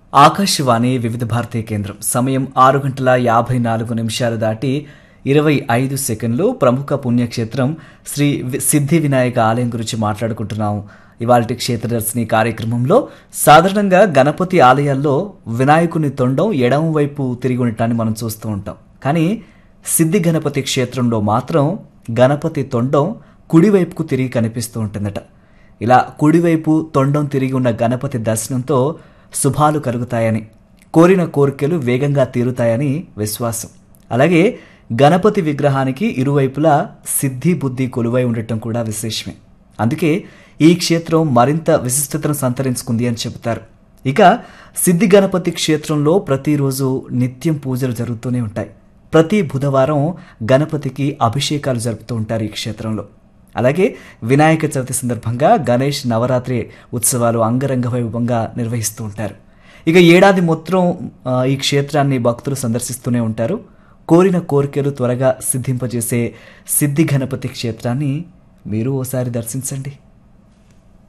ఆకాశవాణి వివిధ భారతీయ కేంద్రం సమయం ఆరు గంటల యాభై నాలుగు నిమిషాలు దాటి ఇరవై ఐదు సెకండ్లు ప్రముఖ పుణ్యక్షేత్రం శ్రీ వి- సిద్ధి వినాయక ఆలయం గురించి మాట్లాడుకుంటున్నాం ఇవాళ క్షేత్రదర్శిని కార్యక్రమంలో సాధారణంగా గణపతి ఆలయాల్లో వినాయకుని తొండం ఎడమ వైపు తిరిగి ఉండటాన్ని మనం చూస్తూ ఉంటాం కానీ సిద్ధి గణపతి క్షేత్రంలో మాత్రం గణపతి తొండం కుడివైపుకు తిరిగి కనిపిస్తూ ఉంటుందట ఇలా కుడివైపు తొండం తిరిగి ఉన్న గణపతి దర్శనంతో శుభాలు కలుగుతాయని కోరిన కోరికలు వేగంగా తీరుతాయని విశ్వాసం అలాగే గణపతి విగ్రహానికి ఇరువైపులా సిద్ధి బుద్ధి కొలువై ఉండటం కూడా విశేషమే అందుకే ఈ క్షేత్రం మరింత విశిష్టతను సంతరించుకుంది అని చెబుతారు ఇక సిద్ధి గణపతి క్షేత్రంలో ప్రతిరోజు నిత్యం పూజలు జరుగుతూనే ఉంటాయి ప్రతి బుధవారం గణపతికి అభిషేకాలు జరుపుతూ ఉంటారు ఈ క్షేత్రంలో అలాగే వినాయక చవితి సందర్భంగా గణేష్ నవరాత్రి ఉత్సవాలు అంగరంగ వైభవంగా నిర్వహిస్తూ ఉంటారు ఇక ఏడాది మొత్తం ఆ, ఈ క్షేత్రాన్ని భక్తులు సందర్శిస్తూనే ఉంటారు కోరిన కోరికలు త్వరగా సిద్ధింపజేసే సిద్ధి గణపతి క్షేత్రాన్ని మీరు ఓసారి దర్శించండి